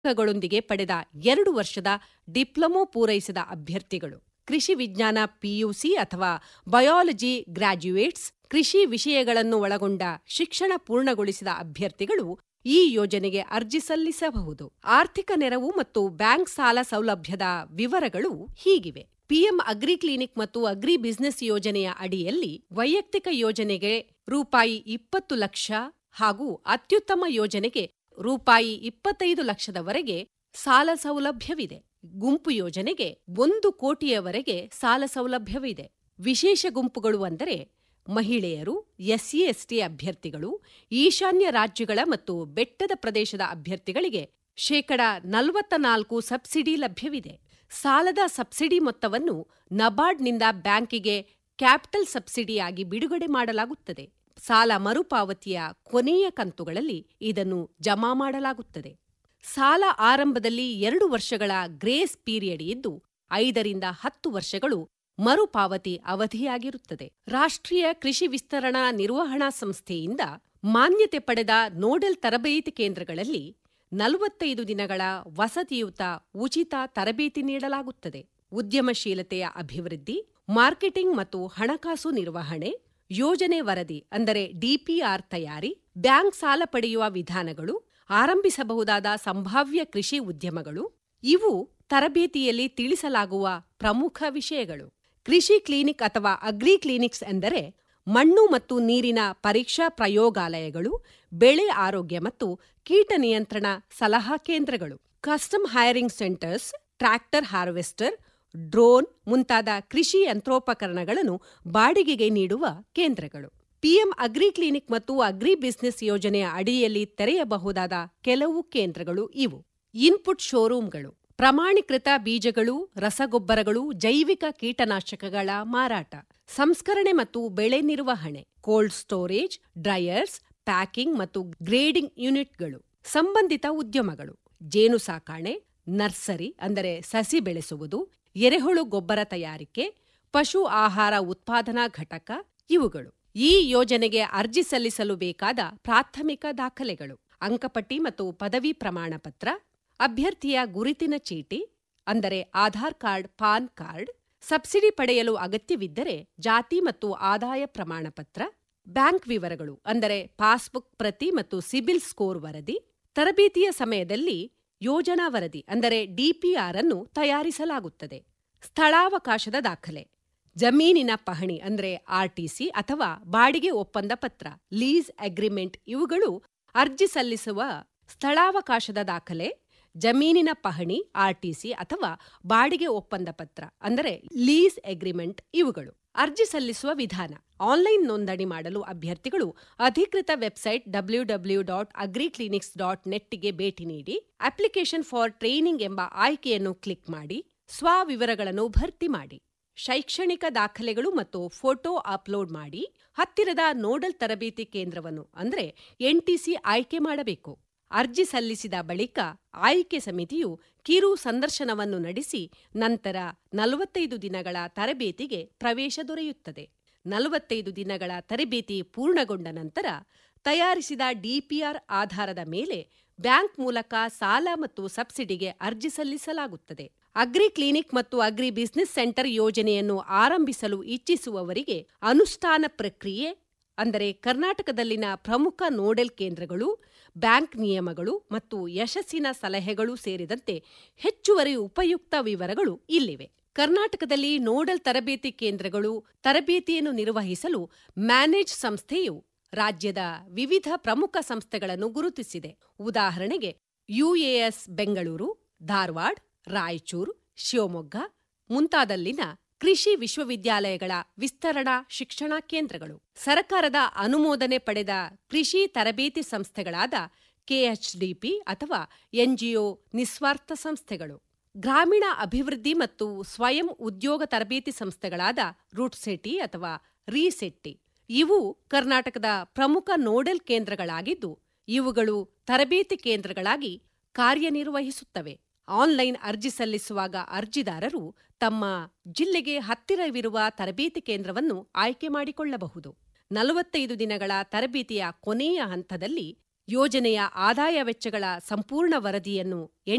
ಗಳೊಂದಿಗೆ ಪಡೆದ ಎರಡು ವರ್ಷದ ಡಿಪ್ಲೊಮೊ ಪೂರೈಸಿದ ಅಭ್ಯರ್ಥಿಗಳು ಕೃಷಿ ವಿಜ್ಞಾನ ಪಿಯುಸಿ ಅಥವಾ ಬಯಾಲಜಿ ಗ್ರಾಜ್ಯುಯೇಟ್ಸ್ ಕೃಷಿ ವಿಷಯಗಳನ್ನು ಒಳಗೊಂಡ ಶಿಕ್ಷಣ ಪೂರ್ಣಗೊಳಿಸಿದ ಅಭ್ಯರ್ಥಿಗಳು ಈ ಯೋಜನೆಗೆ ಅರ್ಜಿ ಸಲ್ಲಿಸಬಹುದು ಆರ್ಥಿಕ ನೆರವು ಮತ್ತು ಬ್ಯಾಂಕ್ ಸಾಲ ಸೌಲಭ್ಯದ ವಿವರಗಳು ಹೀಗಿವೆ ಪಿಎಂ ಅಗ್ರಿ ಕ್ಲಿನಿಕ್ ಮತ್ತು ಅಗ್ರಿ ಬಿಸಿನೆಸ್ ಯೋಜನೆಯ ಅಡಿಯಲ್ಲಿ ವೈಯಕ್ತಿಕ ಯೋಜನೆಗೆ ರೂಪಾಯಿ ಇಪ್ಪತ್ತು ಲಕ್ಷ ಹಾಗೂ ಅತ್ಯುತ್ತಮ ಯೋಜನೆಗೆ ರೂಪಾಯಿ ಇಪ್ಪತ್ತೈದು ಲಕ್ಷದವರೆಗೆ ಸಾಲ ಸೌಲಭ್ಯವಿದೆ ಗುಂಪು ಯೋಜನೆಗೆ ಒಂದು ಕೋಟಿಯವರೆಗೆ ಸಾಲ ಸೌಲಭ್ಯವಿದೆ ವಿಶೇಷ ಗುಂಪುಗಳು ಅಂದರೆ ಮಹಿಳೆಯರು ಎಸ್ಸಿ ಎಸ್ಟಿ ಅಭ್ಯರ್ಥಿಗಳು ಈಶಾನ್ಯ ರಾಜ್ಯಗಳ ಮತ್ತು ಬೆಟ್ಟದ ಪ್ರದೇಶದ ಅಭ್ಯರ್ಥಿಗಳಿಗೆ ಶೇಕಡ ನಲವತ್ತ ನಾಲ್ಕು ಸಬ್ಸಿಡಿ ಲಭ್ಯವಿದೆ ಸಾಲದ ಸಬ್ಸಿಡಿ ಮೊತ್ತವನ್ನು ನಬಾರ್ಡ್ನಿಂದ ಬ್ಯಾಂಕಿಗೆ ಕ್ಯಾಪಿಟಲ್ ಸಬ್ಸಿಡಿಯಾಗಿ ಬಿಡುಗಡೆ ಮಾಡಲಾಗುತ್ತದೆ ಸಾಲ ಮರುಪಾವತಿಯ ಕೊನೆಯ ಕಂತುಗಳಲ್ಲಿ ಇದನ್ನು ಜಮಾ ಮಾಡಲಾಗುತ್ತದೆ ಸಾಲ ಆರಂಭದಲ್ಲಿ ಎರಡು ವರ್ಷಗಳ ಗ್ರೇಸ್ ಪೀರಿಯಡ್ ಇದ್ದು ಐದರಿಂದ ಹತ್ತು ವರ್ಷಗಳು ಮರುಪಾವತಿ ಅವಧಿಯಾಗಿರುತ್ತದೆ ರಾಷ್ಟ್ರೀಯ ಕೃಷಿ ವಿಸ್ತರಣಾ ನಿರ್ವಹಣಾ ಸಂಸ್ಥೆಯಿಂದ ಮಾನ್ಯತೆ ಪಡೆದ ನೋಡೆಲ್ ತರಬೇತಿ ಕೇಂದ್ರಗಳಲ್ಲಿ ನಲವತ್ತೈದು ದಿನಗಳ ವಸತಿಯುತ ಉಚಿತ ತರಬೇತಿ ನೀಡಲಾಗುತ್ತದೆ ಉದ್ಯಮಶೀಲತೆಯ ಅಭಿವೃದ್ಧಿ ಮಾರ್ಕೆಟಿಂಗ್ ಮತ್ತು ಹಣಕಾಸು ನಿರ್ವಹಣೆ ಯೋಜನೆ ವರದಿ ಅಂದರೆ ಡಿಪಿಆರ್ ತಯಾರಿ ಬ್ಯಾಂಕ್ ಸಾಲ ಪಡೆಯುವ ವಿಧಾನಗಳು ಆರಂಭಿಸಬಹುದಾದ ಸಂಭಾವ್ಯ ಕೃಷಿ ಉದ್ಯಮಗಳು ಇವು ತರಬೇತಿಯಲ್ಲಿ ತಿಳಿಸಲಾಗುವ ಪ್ರಮುಖ ವಿಷಯಗಳು ಕೃಷಿ ಕ್ಲಿನಿಕ್ ಅಥವಾ ಅಗ್ರಿ ಕ್ಲಿನಿಕ್ಸ್ ಎಂದರೆ ಮಣ್ಣು ಮತ್ತು ನೀರಿನ ಪರೀಕ್ಷಾ ಪ್ರಯೋಗಾಲಯಗಳು ಬೆಳೆ ಆರೋಗ್ಯ ಮತ್ತು ಕೀಟ ನಿಯಂತ್ರಣ ಸಲಹಾ ಕೇಂದ್ರಗಳು custom hiring centres tractor harvester drone ಮುಂತಾದ ಕೃಷಿ ಯಂತ್ರೋಪಕರಣಗಳನ್ನು ಬಾಡಿಗೆಗೆ ನೀಡುವ ಕೇಂದ್ರಗಳು ಪಿಎಂ ಅಗ್ರಿ ಕ್ಲಿನಿಕ್ ಮತ್ತು ಅಗ್ರಿ ಬಿಸಿನೆಸ್ ಯೋಜನೆಯ ಅಡಿಯಲ್ಲಿ ತೆರೆಯಬಹುದಾದ ಕೆಲವು ಕೇಂದ್ರಗಳು ಇವು ಇನ್ಪುಟ್ ಶೋರೂಂಗಳು ಪ್ರಮಾಣೀಕೃತ ಬೀಜಗಳು ರಸಗೊಬ್ಬರಗಳು ಜೈವಿಕ ಕೀಟನಾಶಕಗಳ ಮಾರಾಟ ಸಂಸ್ಕರಣೆ ಮತ್ತು ಬೆಳೆ ನಿರ್ವಹಣೆ ಕೋಲ್ಡ್ ಸ್ಟೋರೇಜ್ ಡ್ರೈಯರ್ಸ್ ಪ್ಯಾಕಿಂಗ್ ಮತ್ತು ಗ್ರೇಡಿಂಗ್ ಯೂನಿಟ್ಗಳು ಸಂಬಂಧಿತ ಉದ್ಯಮಗಳು ಜೇನು ಸಾಕಾಣೆ ನರ್ಸರಿ ಅಂದರೆ ಸಸಿ ಬೆಳೆಸುವುದು ಎರೆಹುಳು ಗೊಬ್ಬರ ತಯಾರಿಕೆ ಪಶು ಆಹಾರ ಉತ್ಪಾದನಾ ಘಟಕ ಇವುಗಳು ಈ ಯೋಜನೆಗೆ ಅರ್ಜಿ ಸಲ್ಲಿಸಲು ಬೇಕಾದ ಪ್ರಾಥಮಿಕ ದಾಖಲೆಗಳು ಅಂಕಪಟ್ಟಿ ಮತ್ತು ಪದವಿ ಪ್ರಮಾಣ ಪತ್ರ ಅಭ್ಯರ್ಥಿಯ ಗುರುತಿನ ಚೀಟಿ ಅಂದರೆ Aadhaar card PAN card subsidy ಪಡೆಯಲು ಅಗತ್ಯವಿದ್ದರೆ ಜಾತಿ ಮತ್ತು ಆದಾಯ ಪ್ರಮಾಣ ಪತ್ರ ಬ್ಯಾಂಕ್ ವಿವರಗಳು ಅಂದರೆ ಪಾಸ್ಬುಕ್ ಪ್ರತಿ ಮತ್ತು ಸಿಬಿಲ್ ಸ್ಕೋರ್ ವರದಿ ತರಬೇತಿಯ ಸಮಯದಲ್ಲಿ ಯೋಜನಾ ವರದಿ ಅಂದರೆ ಡಿಪಿಆರ್ ಅನ್ನು ತಯಾರಿಸಲಾಗುತ್ತದೆ ಸ್ಥಳಾವಕಾಶದ ದಾಖಲೆ ಜಮೀನಿನ ಪಹಣಿ ಅಂದರೆ ಆರ್ಟಿಸಿ ಅಥವಾ ಬಾಡಿಗೆ ಒಪ್ಪಂದ ಪತ್ರ ಲೀಸ್ ಅಗ್ರಿಮೆಂಟ್ ಇವುಗಳು ಅರ್ಜಿ ಸಲ್ಲಿಸುವ ಸ್ಥಳಾವಕಾಶದ ದಾಖಲೆ ಜಮೀನಿನ ಪಹಣಿ ಆರ್ಟಿಸಿ ಅಥವಾ ಬಾಡಿಗೆ ಒಪ್ಪಂದ ಪತ್ರ ಅಂದರೆ ಲೀಸ್ ಅಗ್ರಿಮೆಂಟ್ ಇವುಗಳು ಅರ್ಜಿ ಸಲ್ಲಿಸುವ ವಿಧಾನ ಆನ್ಲೈನ್ ನೋಂದಣಿ ಮಾಡಲು ಅಭ್ಯರ್ಥಿಗಳು ಅಧಿಕೃತ website W W dot agri clinics dot ನೆಟ್ಗೆ ಭೇಟಿ ನೀಡಿ ಅಪ್ಲಿಕೇಶನ್ ಫಾರ್ ಟ್ರೈನಿಂಗ್ ಎಂಬ ಆಯ್ಕೆಯನ್ನು ಕ್ಲಿಕ್ ಮಾಡಿ ಸ್ವವಿವರಗಳನ್ನು ಭರ್ತಿ ಮಾಡಿ ಶೈಕ್ಷಣಿಕ ದಾಖಲೆಗಳು ಮತ್ತು ಫೋಟೋ ಅಪ್ಲೋಡ್ ಮಾಡಿ ಹತ್ತಿರದ ನೋಡಲ್ ತರಬೇತಿ ಕೇಂದ್ರವನ್ನು ಅಂದರೆ ಎನ್ಟಿಸಿ ಆಯ್ಕೆ ಮಾಡಬೇಕು ಅರ್ಜಿ ಸಲ್ಲಿಸಿದ ಬಳಿಕ ಆಯ್ಕೆ ಸಮಿತಿಯು ಕಿರು ಸಂದರ್ಶನವನ್ನು ನಡೆಸಿ ನಂತರ ನಲವತ್ತೈದು ದಿನಗಳ ತರಬೇತಿಗೆ ಪ್ರವೇಶ ದೊರೆಯುತ್ತದೆ ನಲವತ್ತೈದು ದಿನಗಳ ತರಬೇತಿ ಪೂರ್ಣಗೊಂಡ ನಂತರ ತಯಾರಿಸಿದ ಡಿಪಿಆರ್ ಆಧಾರದ ಮೇಲೆ ಬ್ಯಾಂಕ್ ಮೂಲಕ ಸಾಲ ಮತ್ತು ಸಬ್ಸಿಡಿಗೆ ಅರ್ಜಿ ಸಲ್ಲಿಸಲಾಗುತ್ತದೆ ಅಗ್ರಿ ಕ್ಲಿನಿಕ್ ಮತ್ತು ಅಗ್ರಿ ಬಿಸಿನೆಸ್ ಸೆಂಟರ್ ಯೋಜನೆಯನ್ನು ಆರಂಭಿಸಲು ಇಚ್ಛಿಸುವವರಿಗೆ ಅನುಷ್ಠಾನ ಪ್ರಕ್ರಿಯೆ ಅಂದರೆ ಕರ್ನಾಟಕದಲ್ಲಿನ ಪ್ರಮುಖ ನೋಡೆಲ್ ಕೇಂದ್ರಗಳು ಬ್ಯಾಂಕ್ ನಿಯಮಗಳು ಮತ್ತು ಯಶಸ್ಸಿನ ಸಲಹೆಗಳು ಸೇರಿದಂತೆ ಹೆಚ್ಚುವರಿ ಉಪಯುಕ್ತ ವಿವರಗಳು ಇಲ್ಲಿವೆ ಕರ್ನಾಟಕದಲ್ಲಿ ನೋಡಲ್ ತರಬೇತಿ ಕೇಂದ್ರಗಳು ತರಬೇತಿಯನ್ನು ನಿರ್ವಹಿಸಲು ಮ್ಯಾನೇಜ್ ಸಂಸ್ಥೆಯು ರಾಜ್ಯದ ವಿವಿಧ ಪ್ರಮುಖ ಸಂಸ್ಥೆಗಳನ್ನು ಗುರುತಿಸಿದೆ ಉದಾಹರಣೆಗೆ ಯುಎಎಸ್ ಬೆಂಗಳೂರು ಧಾರವಾಡ ರಾಯಚೂರು ಶಿವಮೊಗ್ಗ ಮುಂತಾದಲ್ಲಿನ ಕೃಷಿ ವಿಶ್ವವಿದ್ಯಾಲಯಗಳ ವಿಸ್ತರಣಾ ಶಿಕ್ಷಣ ಕೇಂದ್ರಗಳು ಸರಕಾರದ ಅನುಮೋದನೆ ಪಡೆದ ಕೃಷಿ ತರಬೇತಿ ಸಂಸ್ಥೆಗಳಾದ ಕೆಎಚ್ಡಿಪಿ ಅಥವಾ ಎನ್ಜಿಒ ನಿಸ್ವಾರ್ಥ ಸಂಸ್ಥೆಗಳು ಗ್ರಾಮೀಣ ಅಭಿವೃದ್ಧಿ ಮತ್ತು ಸ್ವಯಂ ಉದ್ಯೋಗ ತರಬೇತಿ ಸಂಸ್ಥೆಗಳಾದ ರೂಟ್ಸೆಟಿ ಅಥವಾ ರೀಸೆಟ್ಟಿ ಇವು ಕರ್ನಾಟಕದ ಪ್ರಮುಖ ನೋಡೆಲ್ ಕೇಂದ್ರಗಳಾಗಿದ್ದು ಇವುಗಳು ತರಬೇತಿ ಕೇಂದ್ರಗಳಾಗಿ ಕಾರ್ಯನಿರ್ವಹಿಸುತ್ತವೆ ಆನ್ಲೈನ್ ಅರ್ಜಿ ಸಲ್ಲಿಸುವಾಗ ಅರ್ಜಿದಾರರು ತಮ್ಮ ಜಿಲ್ಲೆಗೆ ಹತ್ತಿರವಿರುವ ತರಬೇತಿ ಕೇಂದ್ರವನ್ನು ಆಯ್ಕೆ ಮಾಡಿಕೊಳ್ಳಬಹುದು ನಲವತ್ತೈದು ದಿನಗಳ ತರಬೇತಿಯ ಕೊನೆಯ ಹಂತದಲ್ಲಿ ಯೋಜನೆಯ ಆದಾಯ ವೆಚ್ಚಗಳ ಸಂಪೂರ್ಣ ವರದಿಯನ್ನು